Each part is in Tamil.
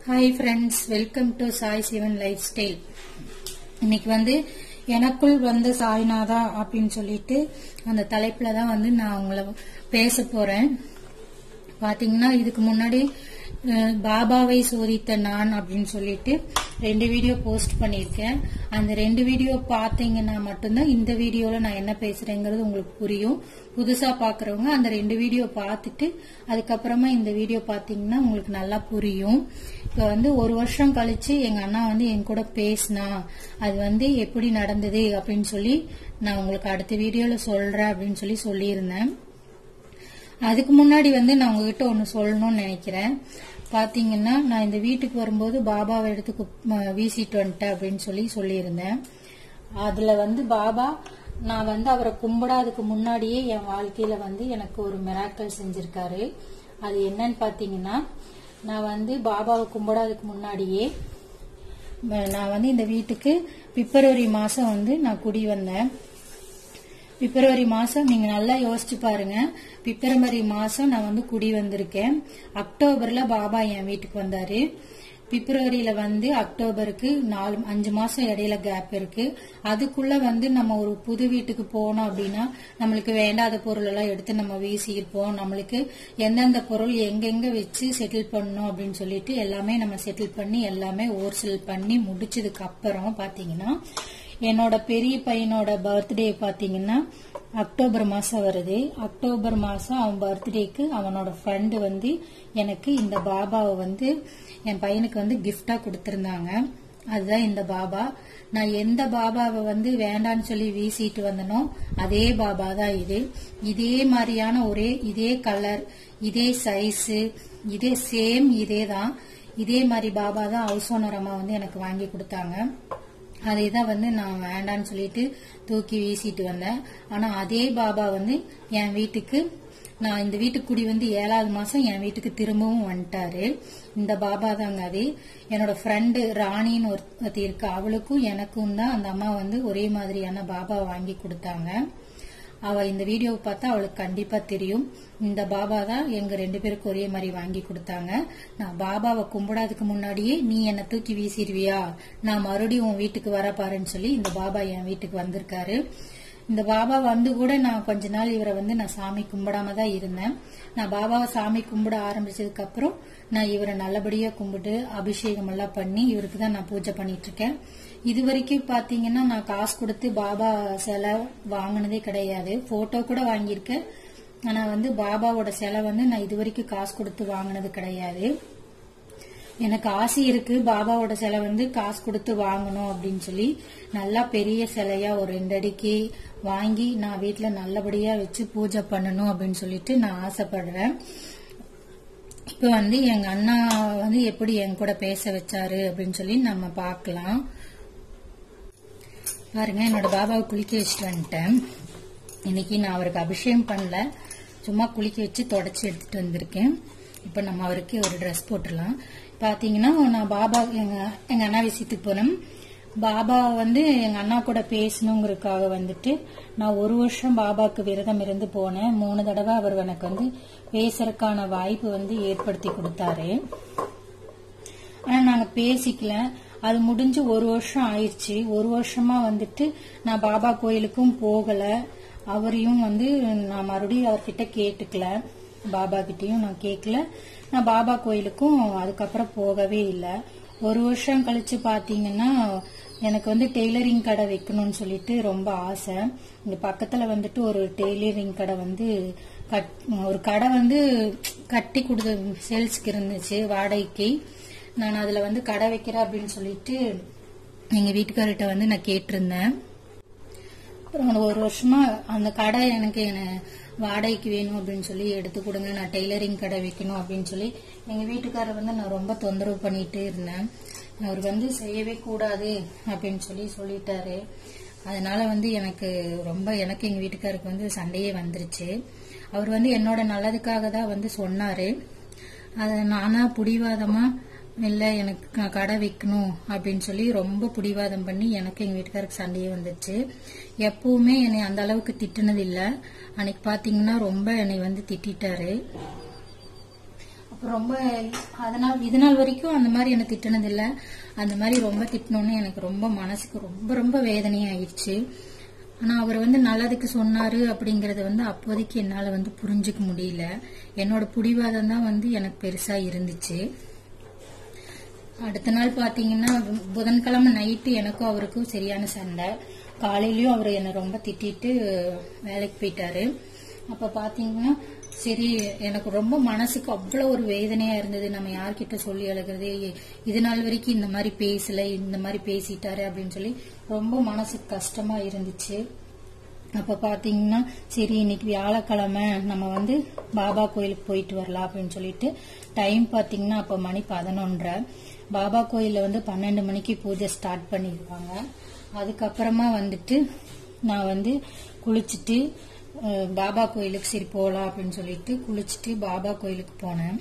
hi friends welcome to Sai Sivan lifestyle இன்னைக்கு வந்து எனக்குள் வந்த சாய்நாதா அப்படின்னு சொல்லிட்டு அந்த தலைப்புல தான் வந்து நான் உங்களை பேச போறேன் பாத்தீங்கன்னா இதுக்கு முன்னாடி அஹ், பாபாவை சோதித்த நான் அப்படின்னு சொல்லிட்டு ரெண்டு வீடியோ போஸ்ட் பண்ணியிருக்கேன் அந்த ரெண்டு வீடியோ பார்த்தீங்கன்னா மட்டும்தான் இந்த வீடியோல நான் என்ன பேசுறேங்கிறது உங்களுக்கு புரியும் புதுசா பாக்குறவங்க அந்த ரெண்டு வீடியோ பார்த்துட்டு அதுக்கப்புறமா இந்த வீடியோ பாத்தீங்கன்னா உங்களுக்கு நல்லா புரியும் இப்ப வந்து ஒரு வருஷம் கழிச்சு எங்க அண்ணா வந்து என் கூட பேசினா அது வந்து எப்படி நடந்தது அப்படின்னு சொல்லி நான் உங்களுக்கு அடுத்த வீடியோல சொல்றேன் அப்படின்னு சொல்லி சொல்லியிருந்தேன் அதுக்கு முன்னாடி வந்து நான் உங்ககிட்ட ஒன்று சொல்லணும்னு நினைக்கிறேன் பாத்தீங்கன்னா நான் இந்த வீட்டுக்கு வரும்போது பாபாவை எடுத்து குப்- ம, வீசிட்டு வந்துட்டேன் அப்படின்னு சொல்லி சொல்லியிருந்தேன் அதுல வந்து பாபா நான் வந்து அவரை கும்பிடாததுக்கு முன்னாடியே என் வாழ்க்கையில வந்து எனக்கு ஒரு மிராக்கல் செஞ்சிருக்காரு அது என்னன்னு பாத்தீங்கன்னா நான் வந்து பாபாவை கும்பிடாததுக்கு முன்னாடியே ம, நான் வந்து இந்த வீட்டுக்கு பிப்ரவரி மாசம் வந்து நான் குடி வந்தேன் பிப்ரவரி மாசம் நீங்க நல்லா யோசிச்சு பாருங்க பிப்ரவரி மாசம் நான் வந்து குடி வந்திருக்கேன் அக்டோபர்ல பாபா என் வீட்டுக்கு வந்தாரு பிப்ரவரியில வந்து அக்டோபருக்கு நாலு அஞ்சு மாசம் இடையில கேப் இருக்கு அதுக்குள்ள வந்து நம்ம ஒரு புது வீட்டுக்கு போனோம் அப்படின்னா நம்மளுக்கு வேண்டாத பொருள் எல்லாம் எடுத்து நம்ம வீசியிருப்போம் நம்மளுக்கு எந்தெந்த பொருள் எங்கெங்க வச்சு செட்டில் பண்ணணும் அப்படின்னு சொல்லிட்டு எல்லாமே நம்ம செட்டில் பண்ணி எல்லாமே ஓர்செல் பண்ணி முடிச்சதுக்கு அப்புறம் பாத்தீங்கன்னா என்னோட பெரிய பையனோட பர்த்டே பாத்தீங்கன்னா அக்டோபர் மாசம் வருது அக்டோபர் மாசம் அவன் பர்த்டேக்கு அவனோட ஃப்ரெண்டு வந்து எனக்கு இந்த பாபாவை வந்து என் பையனுக்கு வந்து gift-ஆ கொடுத்திருந்தாங்க அதுதான் இந்த பாபா நான் எந்த பாபாவை வந்து வேண்டான்னு சொல்லி வீசிட்டு வந்தனோ அதே பாபா தான் இது இதே மாதிரியான ஒரே இதே கலர் இதே சைஸு இதே சேம் இதே தான் இதே மாதிரி பாபா தான் ஹவுஸ் ஓனர் அம்மா வந்து எனக்கு வாங்கி கொடுத்தாங்க அதை தான் வந்து நான் வேண்டான்னு சொல்லிட்டு தூக்கி வீசிட்டு வந்தேன் ஆனா அதே பாபா வந்து என் வீட்டுக்கு நான் இந்த வீட்டுக்கு குடி வந்து ஏழாவது மாசம் என் வீட்டுக்கு திரும்பவும் வந்துட்டாரு இந்த பாபா தாங்க அது என்னோட ஃப்ரெண்டு ராணின்னு ஒருத்தி இருக்கு அவளுக்கும் எனக்கும் தான் அந்த அம்மா வந்து ஒரே மாதிரியான பாபா வாங்கி கொடுத்தாங்க அவ இந்த வீடியோவை பார்த்தா அவளுக்கு கண்டிப்பா தெரியும் இந்த பாபா தான் எங்க ரெண்டு பேருக்கு ஒரே மாதிரி வாங்கி கொடுத்தாங்க நான் பாபாவை கும்பிடாததுக்கு முன்னாடியே நீ என்னை தூக்கி வீசிடுவியா நான் மறுபடியும் உன் வீட்டுக்கு வர பாருன்னு சொல்லி இந்த பாபா என் வீட்டுக்கு வந்திருக்காரு இந்த பாபா வந்து கூட நான் கொஞ்ச நாள் இவரை வந்து நான் சாமி கும்பிடாம தான் இருந்தேன் நான் பாபாவை சாமி கும்பிட ஆரம்பிச்சதுக்கு அப்புறம் நான் இவரை நல்லபடியா கும்பிட்டு அபிஷேகம் எல்லாம் பண்ணி இவருக்கு தான் நான் பூஜை பண்ணிட்டு இருக்கேன் இது வரைக்கும் பாத்தீங்கன்னா நான் காசு கொடுத்து பாபா சிலை வாங்கினதே கிடையாது போட்டோ கூட வாங்கியிருக்கேன் ஆனா வந்து பாபாவோட சிலை வந்து நான் இது வரைக்கும் காசு கொடுத்து வாங்கினது கிடையாது எனக்கு ஆசை இருக்கு பாபாவோட சிலை வந்து காசு கொடுத்து வாங்கணும் அப்படின்னு சொல்லி நல்லா பெரிய சிலையா ஒரு ரெண்டு அடிக்கு வாங்கி நான் வீட்ல நல்லபடியா வச்சு பூஜை பண்ணணும் அப்படின்னு சொல்லிட்டு நான் ஆசைப்படுறேன் இப்ப வந்து எங்க அண்ணா வந்து எப்படி என் கூட பேச வச்சாரு அப்படின்னு சொல்லி நம்ம பார்க்கலாம் பாருங்க என்னோட பாபாவை குளிக்க வச்சுட்டு வந்துட்டேன் இன்னைக்கு நான் அவருக்கு அபிஷேகம் பண்ணல சும்மா குளிக்க வச்சு தொடச்சி எடுத்துட்டு வந்திருக்கேன் இப்ப நம்ம அவருக்கு ஒரு ட்ரெஸ் போட்டுடலாம் பாத்தீங்கன்னா நான் பாபா எங்க எங்க அண்ணா விஷயத்துக்கு போனேன் பாபா வந்து எங்க அண்ணா கூட பேசணுங்கிறதுக்காக வந்துட்டு நான் ஒரு வருஷம் பாபாக்கு விரதம் இருந்து போனேன் மூணு தடவை அவர் எனக்கு வந்து பேசுறதுக்கான வாய்ப்பு வந்து ஏற்படுத்தி கொடுத்தாரு ஆனா நாங்க பேசிக்கல அது முடிஞ்சு ஒரு வருஷம் ஆயிடுச்சு ஒரு வருஷமா வந்துட்டு நான் பாபா கோயிலுக்கும் போகல அவரையும் வந்து நான் மறுபடியும் அவர்கிட்ட கேட்டுக்கல பாபா கிட்டயும் நான் கேட்கல நான் பாபா கோயிலுக்கும் அதுக்கப்புறம் போகவே இல்லை ஒரு வருஷம் கழிச்சு பாத்தீங்கன்னா எனக்கு வந்து டெய்லரிங் கடை வைக்கணும்னு சொல்லிட்டு ரொம்ப ஆசை இங்க பக்கத்துல வந்துட்டு ஒரு டெய்லரிங் கடை வந்து கட் ஒரு கடை வந்து கட்டி கொடுத்த சேல்ஸ்க்கு இருந்துச்சு வாடகைக்கு நான் அதுல வந்து கடை வைக்கிறேன் அப்படின்னு சொல்லிட்டு எங்க வீட்டுக்காரர்கிட்ட வந்து நான் கேட்டிருந்தேன் அப்புறம் அந்த ஒரு வருஷமா அந்த கடை எனக்கு என்ன- வாடகைக்கு வேணும் அப்படின்னு சொல்லி எடுத்து கொடுங்க நான் டெய்லரிங் கடை வைக்கணும் அப்படின்னு சொல்லி எங்க வீட்டுக்காரர் வந்து நான் ரொம்ப தொந்தரவு பண்ணிட்டு இருந்தேன் அவர் வந்து செய்யவே கூடாது அப்படின்னு சொல்லி சொல்லிட்டாரு அதனால வந்து எனக்கு ரொம்ப எனக்கு எங்க வீட்டுக்காருக்கு வந்து சண்டையே வந்துருச்சு அவர் வந்து என்னோட நல்லதுக்காக தான் வந்து சொன்னாரு அதை நானா புடிவாதமா இல்ல எனக்கு க- கடை வைக்கணும் அப்படின்னு சொல்லி ரொம்ப புடிவாதம் பண்ணி எனக்கு எங்க வீட்டுக்காருக்கு சண்டையே வந்துச்சு எப்பவுமே என்னை அந்த அளவுக்கு திட்டுனது இல்ல அன்னைக்கு பாத்தீங்கன்னா ரொம்ப என்னை வந்து திட்டிட்டாரு ரொம்ப அதனால் இது நாள் வரைக்கும் அந்த மாதிரி என்ன திட்டினது இல்ல அந்த மாதிரி ரொம்ப திட்டினோன்னு எனக்கு ரொம்ப மனசுக்கு ரொம்ப ரொம்ப வேதனையாயிருச்சு ஆனா அவர் வந்து நல்லதுக்கு சொன்னாரு அப்படிங்கறத வந்து அப்போதைக்கு என்னால வந்து புரிஞ்சுக்க முடியல என்னோட புடிவாதம் தான் வந்து எனக்கு பெருசா இருந்துச்சு அடுத்த நாள் பாத்தீங்கன்னா புதன்கிழமை நைட்டு எனக்கும் அவருக்கும் சரியான சண்டை காலையிலயும் அவர் என்னை ரொம்ப திட்டிட்டு வேலைக்கு போயிட்டாரு அப்ப பாத்தீங்கன்னா சரி எனக்கு ரொம்ப மனசுக்கு அவ்வளவு ஒரு வேதனையா இருந்தது நம்ம யார்கிட்ட சொல்லி அழுகிறது இது நாள் வரைக்கும் இந்த மாதிரி பேசல இந்த மாதிரி பேசிட்டாரு அப்படின்னு சொல்லி ரொம்ப மனசுக்கு கஷ்டமா இருந்துச்சு அப்ப பாத்தீங்கன்னா சரி இன்னைக்கு வியாழக்கிழமை நம்ம வந்து பாபா கோயிலுக்கு போயிட்டு வரலாம் அப்படின்னு சொல்லிட்டு டைம் பாத்தீங்கன்னா அப்ப மணி பதினொன்றரை பாபா கோயில்ல வந்து பன்னெண்டு மணிக்கு பூஜை ஸ்டார்ட் பண்ணிடுவாங்க அதுக்கப்புறமா வந்துட்டு நான் வந்து குளிச்சுட்டு அஹ், பாபா கோயிலுக்கு சரி போலாம் அப்படின்னு சொல்லிட்டு குளிச்சுட்டு பாபா கோயிலுக்கு போனேன்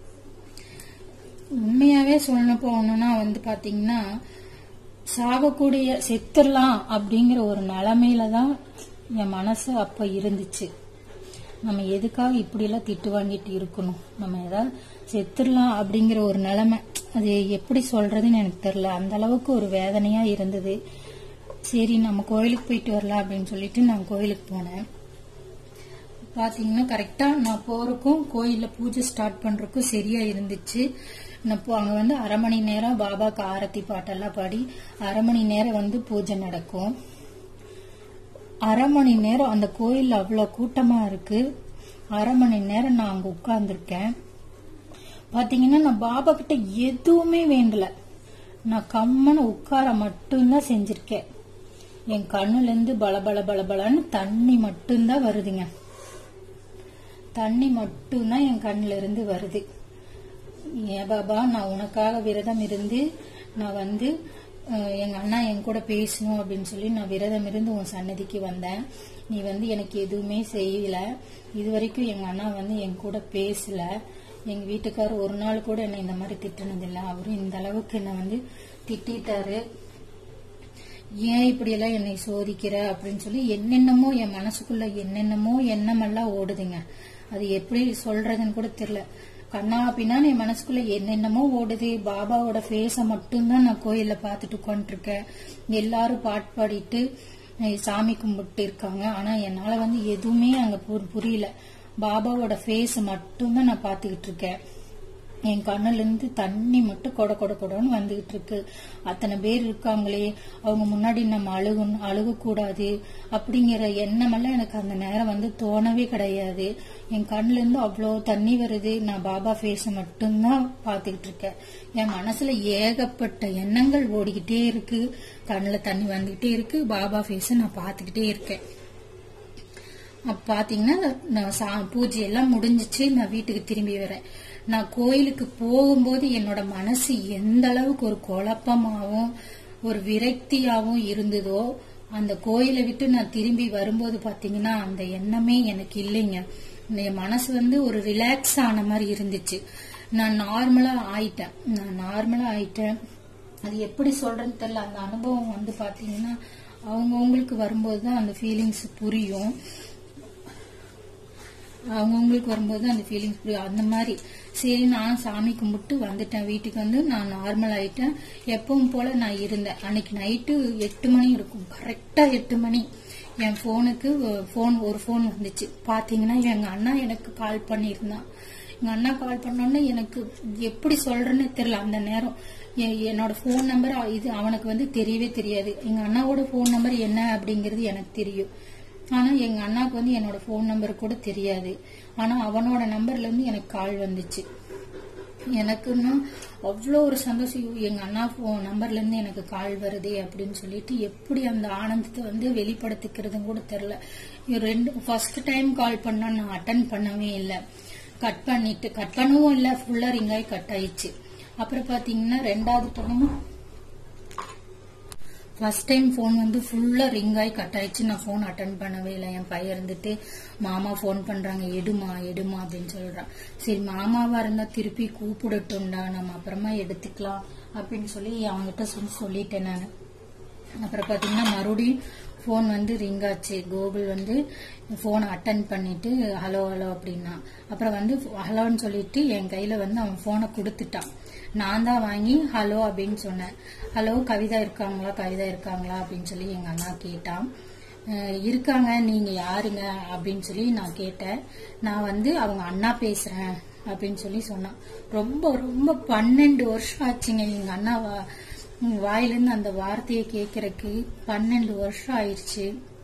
உண்மையாவே சொல்ல போகணும்னா வந்து பாத்தீங்கன்னா சாகக்கூடிய செத்துடலாம் அப்படிங்கிற ஒரு நிலைமையில தான் என் மனசு அப்ப இருந்துச்சு நம்ம எதுக்காக இப்படியெல்லாம் திட்டு வாங்கிட்டு இருக்கணும் நம்ம ஏதாவது செத்துடலாம் அப்படிங்கிற ஒரு நிலைமை அது எப்படி சொல்றதுன்னு எனக்கு தெரியல அந்த அளவுக்கு ஒரு வேதனையா இருந்தது சரி நம்ம கோயிலுக்கு போயிட்டு வரலாம் அப்படின்னு சொல்லிட்டு நான் கோயிலுக்கு போனேன் பாத்தீங்கன்னா கரெக்டா நான் போறதுக்கும் கோயில்ல பூஜை ஸ்டார்ட் பண்றதுக்கும் சரியா இருந்துச்சு நான் போ- அங்க வந்து அரை மணி நேரம் பாபாக்கு ஆரத்தி பாட்டெல்லாம் பாடி அரை மணி நேரம் வந்து பூஜை நடக்கும் அரை மணி நேரம் அந்த கோயில்ல அவ்வளவு கூட்டமா இருக்கு அரை மணி நேரம் நான் அங்க உட்கார்ந்துருக்கேன் பாத்தீங்கன்னா நான் பாபா கிட்ட எதுவுமே வேண்டல நான் கம்மன உட்கார மட்டும்தான் செஞ்சிருக்கேன் என் கண்ணுல இருந்து பல பல பல பலன்னு தண்ணி மட்டும்தான் வருதுங்க தண்ணி மட்டும்தான் என் கண்ணுல இருந்து வருது ஏன் பாபா நான் உனக்காக விரதம் இருந்து நான் வந்து அஹ், எங்க அண்ணா என் கூட பேசணும் அப்படின்னு சொல்லி நான் விரதம் இருந்து உன் சன்னதிக்கு வந்தேன் நீ வந்து எனக்கு எதுவுமே செய்யல இது வரைக்கும் எங்க அண்ணா வந்து என் கூட பேசல எங்க வீட்டுக்காரர் ஒரு நாள் கூட என்னை இந்த மாதிரி திட்டினதில்லை அவரும் இந்த அளவுக்கு என்னை வந்து திட்டிட்டாரு ஏன் இப்படி எல்லாம் என்னை சோதிக்கிற அப்படின்னு சொல்லி என்னென்னமோ என் மனசுக்குள்ள என்னென்னமோ எண்ணமெல்லாம் ஓடுதுங்க அது எப்படி சொல்றதுன்னு கூட தெரியல கண்ணா அப்படின்னா என் மனசுக்குள்ள என்னென்னமோ ஓடுது பாபாவோட ஃபேஸ மட்டும்தான் நான் கோயில்ல பார்த்துட்டு உட்காந்துருக்கேன் எல்லாரும் பாட்டு பாடிட்டு அஹ், சாமி கும்பிட்டு இருக்காங்க ஆனா என்னால வந்து எதுவுமே அங்க பு- புரியல பாபாவோட ஃபேஸ் மட்டும்தான் நான் பார்த்துக்கிட்டு இருக்கேன் என் கண்ணுல இருந்து தண்ணி மட்டும் கொட கொட கொடன்னு வந்துகிட்டு இருக்கு அத்தனை பேர் இருக்காங்களே அவங்க முன்னாடி நம்ம அழுகணும் அழுகக்கூடாது அப்படிங்கிற எண்ணமெல்லாம் எனக்கு அந்த நேரம் வந்து தோணவே கிடையாது என் கண்ணுல இருந்து அவ்வளோ தண்ணி வருது நான் பாபா ஃபேஸ மட்டும்தான் பார்த்துக்கிட்டு இருக்கேன் என் மனசுல ஏகப்பட்ட எண்ணங்கள் ஓடிக்கிட்டே இருக்கு கண்ணுல தண்ணி வந்துகிட்டே இருக்கு பாபா ஃபேஸ நான் பார்த்துக்கிட்டே இருக்கேன் அப்ப பாத்தீங்கன்னா நான் சா- பூஜை எல்லாம் முடிஞ்சிச்சு நான் வீட்டுக்கு திரும்பி வரேன் நான் கோயிலுக்கு போகும்போது என்னோட மனசு எந்த அளவுக்கு ஒரு குழப்பமாவும் ஒரு விரக்தியாவும் இருந்ததோ அந்த கோயிலை விட்டு நான் திரும்பி வரும்போது பாத்தீங்கன்னா அந்த எண்ணமே எனக்கு இல்லைங்க என் மனசு வந்து ஒரு ரிலாக்ஸ் ஆன மாதிரி இருந்துச்சு நான் நார்மலா ஆயிட்டேன் நான் நார்மலா ஆயிட்டேன் அது எப்படி சொல்றேன்னு தெரியல அந்த அனுபவம் வந்து பாத்தீங்கன்னா அவங்கவுங்களுக்கு வரும்போது தான் அந்த ஃபீலிங்ஸ் புரியும் அவங்கவுங்களுக்கு வரும்போது அந்த ஃபீலிங்ஸ் புரியும் அந்த மாதிரி சரி நான் சாமி கும்பிட்டு வந்துட்டேன் வீட்டுக்கு வந்து நான் நார்மல் ஆயிட்டேன் எப்பவும் போல நான் இருந்தேன் அன்னைக்கு நைட்டு எட்டு மணி இருக்கும் கரெக்டா எட்டு மணி என் போனுக்கு போன் ஒரு போன் வந்துச்சு பாத்தீங்கன்னா எங்க அண்ணா எனக்கு கால் பண்ணியிருந்தான் எங்க அண்ணா கால் பண்ணோன்னே எனக்கு எப்படி சொல்றேன்னு தெரியல அந்த நேரம் எ- என்னோட ஃபோன் நம்பர் இது அவனுக்கு வந்து தெரியவே தெரியாது எங்க அண்ணாவோட ஃபோன் நம்பர் என்ன அப்படிங்கிறது எனக்கு தெரியும் ஆனா எங்க அண்ணாக்கு வந்து என்னோட ஃபோன் நம்பர் கூட தெரியாது ஆனா அவனோட நம்பர்ல இருந்து எனக்கு கால் வந்துச்சு எனக்குன்னா அவ்வளோ ஒரு சந்தோஷம் ஐயோ, எங்க அண்ணா ஃபோன் நம்பர்ல இருந்து எனக்கு கால் வருதே அப்படின்னு சொல்லிட்டு எப்படி அந்த ஆனந்தத்தை வந்து வெளிப்படுத்திக்கிறதுன்னு கூட தெரியல இது ரெண்டு ஃபர்ஸ்ட் டைம் கால் பண்ணா நான் அட்டன் பண்ணவே இல்லை கட் பண்ணிட்டு கட் பண்ணவும் இல்லை ஃபுல்லா ரிங்காய் கட் ஆயிடுச்சு அப்புறம் பாத்தீங்கன்னா ரெண்டாவது டைம் ஃபர்ஸ்ட் டைம் ஃபோன் வந்து ஃபுல்லா ரிங் ஆகி கட் ஆயிடுச்சு நான் ஃபோன் அட்டன் பண்ணவே இல்லை என் பையன் இருந்துட்டு மாமா ஃபோன் பண்றாங்க எடுமா எடுமா அப்படின்னு சொல்றான் சரி மாமாவா இருந்தா திருப்பி கூப்பிடட்டும்டா நம்ம அப்புறமா எடுத்துக்கலாம் அப்படின்னு சொல்லி அவங்ககிட்ட சொல்லி சொல்லிட்டேன் நான் அப்புறம் பாத்தீங்கன்னா மறுபடியும் ஃபோன் வந்து ரிங் ஆச்சு கோகுல் வந்து ஃபோனை அட்டன் பண்ணிட்டு ஹலோ ஹலோ அப்படின்னா அப்புறம் வந்து ஹலோன்னு சொல்லிட்டு என் கையில வந்து அவன் ஃபோனை கொடுத்துட்டான் நான் தான் வாங்கி ஹலோ அப்படின்னு சொன்னேன் ஹலோ கவிதா இருக்காங்களா கவிதா இருக்காங்களா அப்படின்னு சொல்லி எங்க அண்ணா கேட்டான் அஹ் இருக்காங்க நீங்க யாருங்க அப்படின்னு சொல்லி நான் கேட்டேன் நான் வந்து அவங்க அண்ணா பேசுறேன் அப்படின்னு சொல்லி சொன்னான் ரொம்ப ரொம்ப பன்னெண்டு வருஷம் ஆச்சுங்க எங்க அண்ணா வா- வாயிலிருந்து அந்த வார்த்தையை கேட்கறதுக்கு பன்னெண்டு வருஷம் ஆயிடுச்சு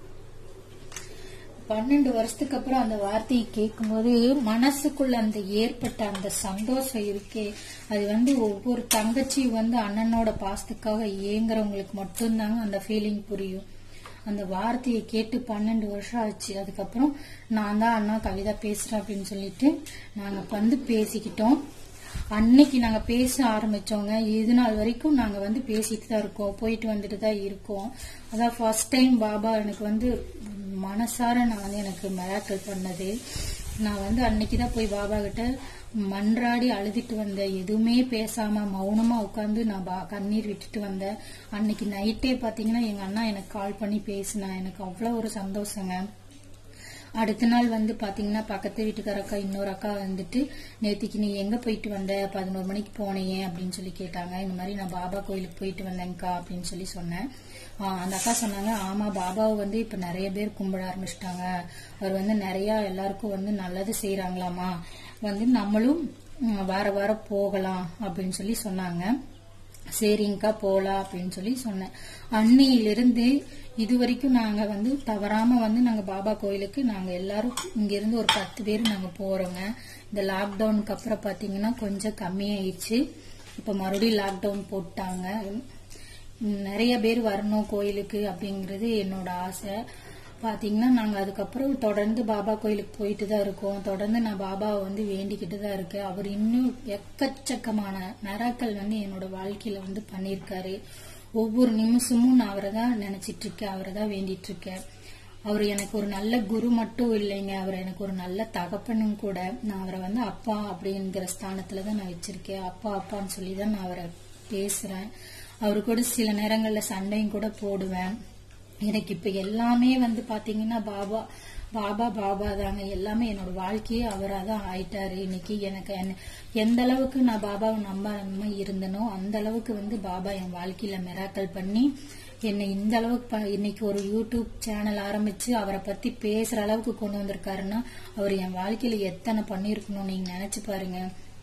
பன்னெண்டு வருஷத்துக்கு அப்புறம் அந்த வார்த்தையை கேட்கும்போது மனசுக்குள்ள அந்த ஏற்பட்ட அந்த சந்தோஷம் இருக்கே அது வந்து ஒவ்வொரு தங்கச்சியும் வந்து அண்ணனோட பாசத்துக்காக ஏங்குறவங்களுக்கு மட்டும்தாங்க அந்த ஃபீலிங் புரியும் அந்த வார்த்தையை கேட்டு பன்னெண்டு வருஷம் ஆச்சு அதுக்கப்புறம் நான் தான் அண்ணா கவிதா பேசுறேன் அப்படின்னு சொல்லிட்டு நாங்க வந்து பேசிக்கிட்டோம் அன்னைக்கு நாங்க பேச ஆரம்பிச்சோங்க இது நாள் வரைக்கும் நாங்க வந்து பேசிட்டு தான் இருக்கோம் போயிட்டு வந்துட்டு தான் இருக்கோம் அதான் ஃபர்ஸ்ட் டைம் பாபா எனக்கு வந்து மனசார நான் வந்து எனக்கு மிராக்கல் பண்ணது நான் வந்து அன்னைக்கு தான் போய் பாபா கிட்ட மன்றாடி அழுதுட்டு வந்தேன் எதுவுமே பேசாம மௌனமா உட்காந்து நான் பா- கண்ணீர் விட்டுட்டு வந்தேன் அன்னைக்கு நைட்டே பாத்தீங்கன்னா எங்க அண்ணா எனக்கு கால் பண்ணி பேசினா எனக்கு அவ்வளவு ஒரு சந்தோஷங்க அடுத்த நாள் வந்து பாத்தீங்கன்னா பக்கத்து வீட்டுக்கார அக்கா இன்னொரு அக்கா வந்துட்டு நேத்திக்கு நீ எங்க போயிட்டு வந்த பதினோரு மணிக்கு போனீங்க அப்படின்னு சொல்லி கேட்டாங்க இந்த மாதிரி நான் பாபா கோயிலுக்கு போயிட்டு வந்தேங்க்கா அப்படின்னு சொல்லி சொன்னேன் ஆ, அந்த அக்கா சொன்னாங்க ஆமா பாபாவை வந்து இப்ப நிறைய பேர் கும்பிட ஆரம்பிச்சிட்டாங்க அவர் வந்து நிறைய எல்லாருக்கும் வந்து நல்லது செய்யறாங்களாமா வந்து நம்மளும் ம், வார வாரம் போகலாம் அப்படின்னு சொல்லி சொன்னாங்க சரிங்கக்கா போலாம் அப்படின்னு சொல்லி சொன்னேன் அன்னையிலிருந்து இது வரைக்கும் நாங்க வந்து தவறாம வந்து நாங்க பாபா கோயிலுக்கு நாங்க எல்லாரும் இங்க இருந்து ஒரு பத்து பேர் நாங்க போறோங்க இந்த லாக்டவுனுக்கு அப்புறம் பாத்தீங்கன்னா கொஞ்சம் கம்மியாயிடுச்சு இப்ப மறுபடியும் லாக்டவுன் போட்டாங்க உம், நிறைய பேர் வரணும் கோயிலுக்கு அப்படிங்கறது என்னோட ஆசை பாத்தீங்கன்னா நாங்க அதுக்கப்புறம் தொடர்ந்து பாபா கோயிலுக்கு போயிட்டு தான் இருக்கோம் தொடர்ந்து நான் பாபாவை வந்து வேண்டிக்கிட்டு தான் இருக்கேன் அவர் இன்னும் எக்கச்சக்கமான நராக்கள் வந்து என்னோட வாழ்க்கையில வந்து பண்ணியிருக்காரு ஒவ்வொரு நிமிஷமும் நான் அவரை தான் நினைச்சிட்டு இருக்கேன் அவரை தான் வேண்டிட்டு இருக்கேன் அவர் எனக்கு ஒரு நல்ல குரு மட்டும் இல்லைங்க அவர் எனக்கு ஒரு நல்ல தகப்பனும் கூட நான் அவரை வந்து அப்பா அப்படிங்கிற ஸ்தானத்துல தான் நான் வச்சிருக்கேன் அப்பா அப்பான்னு சொல்லி தான் நான் அவரை பேசுறேன் அவரு கூட சில நேரங்கள்ல சண்டையும் கூட போடுவேன் எனக்கு இப்ப எல்லாமே வந்து பாத்தீங்கன்னா பாபா பாபா பாபா தாங்க எல்லாமே என்னோட வாழ்க்கையே அவரா தான் ஆயிட்டாரு இன்னைக்கு எனக்கு என்ன- எந்த அளவுக்கு நான் பாபாவை நம்பாம இருந்தனோ அந்த அளவுக்கு வந்து பாபா என் வாழ்க்கையில மிராக்கல் பண்ணி என்னை இந்த அளவுக்கு ப- இன்னைக்கு ஒரு யூடியூப் சேனல் ஆரம்பிச்சு அவரை பத்தி பேசுற அளவுக்கு கொண்டு வந்திருக்காருன்னா அவர் என் வாழ்க்கையில எத்தனை பண்ணிருக்கணும் நீங்க நினைச்சு பாருங்க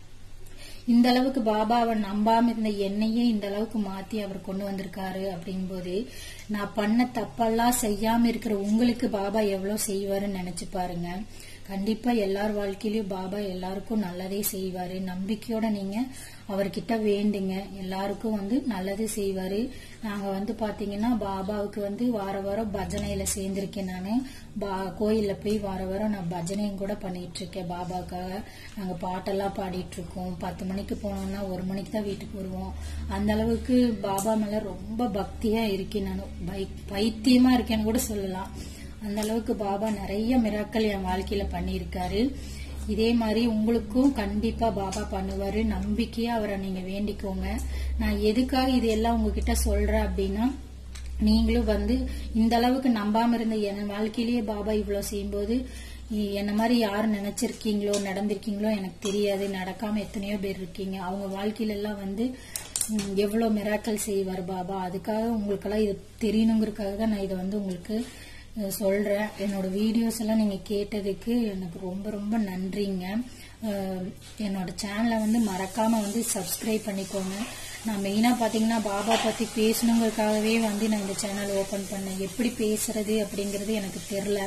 இந்த அளவுக்கு பாபாவை நம்பாம இருந்த என்னையே இந்த அளவுக்கு மாத்தி அவர் கொண்டு வந்திருக்காரு அப்படிங்கும்போது நான் பண்ண தப்பெல்லாம் செய்யாம இருக்கிற உங்களுக்கு பாபா எவ்வளவு செய்வாருன்னு நினைச்சு பாருங்க கண்டிப்பா எல்லார் வாழ்க்கையிலயும் பாபா எல்லாருக்கும் நல்லதே செய்வாரு நம்பிக்கையோட நீங்க அவர்கிட்ட வேண்டுங்க எல்லாருக்கும் வந்து நல்லது செய்வாரு நாங்க வந்து பாத்தீங்கன்னா பாபாவுக்கு வந்து வார வாரம் பஜனையில சேர்ந்திருக்கேன் நானு பா கோயில்ல போய் வார வாரம் நான் பஜனையும் கூட பண்ணிட்டு இருக்கேன் பாபாக்காக நாங்க பாட்டெல்லாம் பாடிட்டு இருக்கோம் பத்து மணிக்கு போனோம்னா ஒரு மணிக்கு தான் வீட்டுக்கு வருவோம் அந்த அளவுக்கு பாபா மேல ரொம்ப பக்தியா இருக்கேன் நான் பை- பைத்தியமா இருக்கேன்னு கூட சொல்லலாம் அந்த அளவுக்கு பாபா நிறைய மிராக்கள் என் வாழ்க்கையில பண்ணியிருக்காரு இதே மாதிரி உங்களுக்கும் கண்டிப்பா பாபா பண்ணுவாரு நம்பிக்கையா அவரை நீங்க வேண்டிக்கோங்க நான் எதுக்காக இது எல்லாம் உங்ககிட்ட சொல்றேன் அப்படின்னா நீங்களும் வந்து இந்த அளவுக்கு நம்பாம இருந்த என் வாழ்க்கையிலேயே பாபா இவ்வளவு செய்யும்போது இ- என்ன மாதிரி யார் நினைச்சிருக்கீங்களோ நடந்திருக்கீங்களோ எனக்கு தெரியாது நடக்காம எத்தனையோ பேர் இருக்கீங்க அவங்க வாழ்க்கையில எல்லாம் வந்து ம், எவ்வளவு மிராக்கல் செய்வார் பாபா அதுக்காக உங்களுக்கெல்லாம் இது தெரியணுங்கிறதுக்காக தான் நான் இதை வந்து உங்களுக்கு அஹ், சொல்றேன் என்னோட வீடியோஸ் எல்லாம் நீங்க கேட்டதுக்கு எனக்கு ரொம்ப ரொம்ப நன்றிங்க அஹ், என்னோட சேனலை வந்து மறக்காம வந்து சப்ஸ்கிரைப் பண்ணிக்கோங்க நான் மெயினா பாத்தீங்கன்னா பாபா பத்தி பேசணுங்கிறதுக்காகவே வந்து நான் இந்த சேனல் ஓபன் பண்ணேன் எப்படி பேசுறது அப்படிங்கறது எனக்கு தெரியல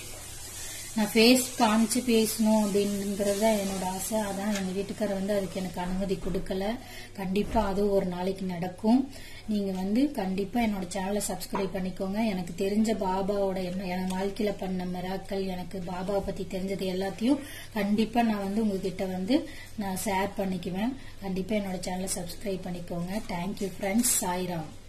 நான் ஃபேஸ் காமிச்சு பேசணும் அப்படிங்கிறது தான் என்னோட ஆசை அதான் எங்க வீட்டுக்காரர் வந்து அதுக்கு எனக்கு அனுமதி கொடுக்கல கண்டிப்பா அது ஒரு நாளைக்கு நடக்கும் நீங்க வந்து கண்டிப்பா என்னோட சேனலை சப்ஸ்கிரைப் பண்ணிக்கோங்க எனக்கு தெரிஞ்ச பாபாவோட என்ன என் வாழ்க்கையில பண்ண மிராக்கள் எனக்கு பாபாவை பத்தி தெரிஞ்சது எல்லாத்தையும் கண்டிப்பா நான் வந்து உங்ககிட்ட வந்து நான் ஷேர் பண்ணிக்குவேன் கண்டிப்பா என்னோட சேனலை சப்ஸ்கிரைப் பண்ணிக்கோங்க தேங்க்யூ ஃப்ரெண்ட்ஸ் சாய்ராம்